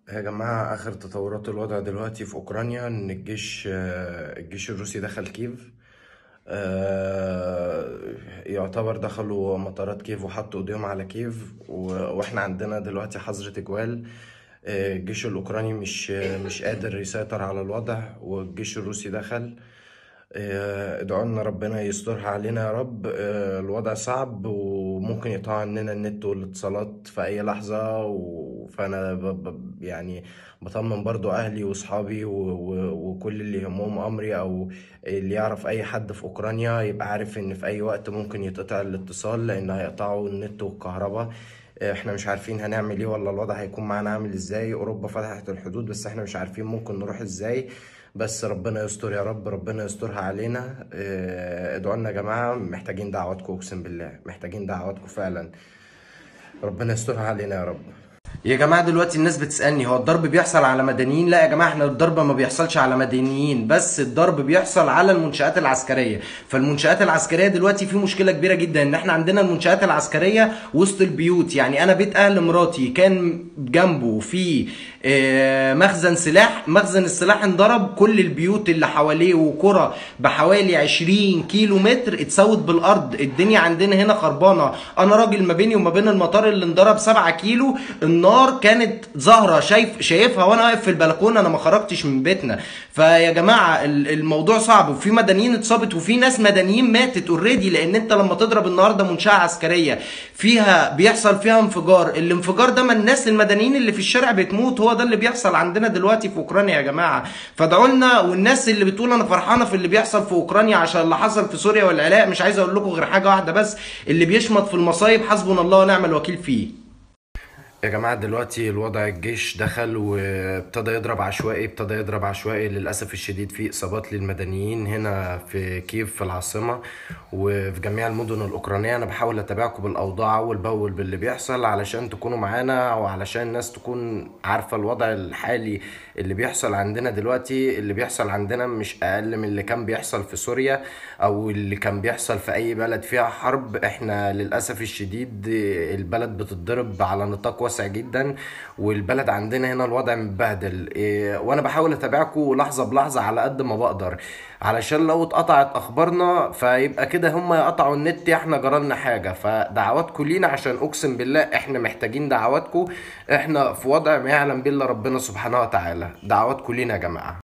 يا جماعة آخر تطورات الوضع دلوقتي في أوكرانيا إن الجيش آه، الجيش الروسي دخل كييف آه، يعتبر دخلوا مطارات كييف وحطوا ايديهم على كييف و- واحنا عندنا دلوقتي حظر تجوال آه، الجيش الأوكراني مش مش قادر يسيطر على الوضع والجيش الروسي دخل آه، ادعوا لنا ربنا يسترها علينا يا رب آه، الوضع صعب وممكن يقطع عننا النت والاتصالات في أي لحظة و- فأنا ب... ب... يعني بطمن برضو أهلي وأصحابي و... و... وكل اللي يهمهم أمري أو اللي يعرف أي حد في أوكرانيا يبقى عارف إن في أي وقت ممكن يتقطع الاتصال لأن هيقطعوا النت والكهرباء احنا مش عارفين هنعمل ايه ولا الوضع هيكون معانا عامل ازاي اوروبا فتحت الحدود بس احنا مش عارفين ممكن نروح ازاي بس ربنا يستر يا رب ربنا يسترها علينا اه، ادعوا لنا يا جماعة محتاجين دعواتكم اقسم بالله محتاجين دعواتكم فعلا ربنا يسترها علينا يا رب يا جماعة دلوقتي الناس بتسألني هو الضرب بيحصل على مدنيين لا يا جماعة احنا الضرب ما بيحصلش على مدنيين بس الضرب بيحصل على المنشآت العسكرية فالمنشآت العسكرية دلوقتي في مشكلة كبيرة جدا ان احنا عندنا المنشآت العسكرية وسط البيوت يعني انا بيت اهل مراتي كان جنبه في آه، مخزن سلاح مخزن السلاح انضرب كل البيوت اللي حواليه وقرى بحوالي 20 كيلو متر اتسوت بالارض الدنيا عندنا هنا خربانه انا راجل ما بيني وما بين المطار اللي انضرب 7 كيلو النار كانت ظاهره شايف شايفها وانا واقف في البلكونه انا ما خرجتش من بيتنا فيا جماعه ال- الموضوع صعب وفي مدنيين اتصابت وفي ناس مدنيين ماتت اوريدي لان انت لما تضرب النهارده منشاه عسكريه فيها بيحصل فيها انفجار الانفجار ده ما الناس المدنيين اللي في الشارع بتموت هو ده اللي بيحصل عندنا دلوقتي في اوكرانيا يا جماعه فادعوا لنا والناس اللي بتقول انا فرحانه في اللي بيحصل في اوكرانيا عشان اللي حصل في سوريا والعراق مش عايز اقول لكم غير حاجه واحده بس اللي بيشمط في المصايب حسبنا الله ونعم الوكيل فيه يا جماعة دلوقتي الوضع الجيش دخل وابتدى يضرب عشوائي ابتدى يضرب عشوائي للأسف الشديد في إصابات للمدنيين هنا في كييف في العاصمة وفي جميع المدن الأوكرانية أنا بحاول أتابعكم بالأوضاع أول بأول باللي بيحصل علشان تكونوا معانا وعلشان الناس تكون عارفة الوضع الحالي اللي بيحصل عندنا دلوقتي اللي بيحصل عندنا مش أقل من اللي كان بيحصل في سوريا أو اللي كان بيحصل في أي بلد فيها حرب إحنا للأسف الشديد البلد بتتضرب على نطاق واسع جدا والبلد عندنا هنا الوضع متبهدل إيه، وانا بحاول اتابعكم لحظه بلحظه على قد ما بقدر علشان لو اتقطعت اخبارنا فيبقى كده هم يقطعوا النت يا احنا جرالنا حاجه فدعواتكم لينا عشان اقسم بالله احنا محتاجين دعواتكم احنا في وضع ما يعلم به الا ربنا سبحانه وتعالى دعواتكم لينا يا جماعه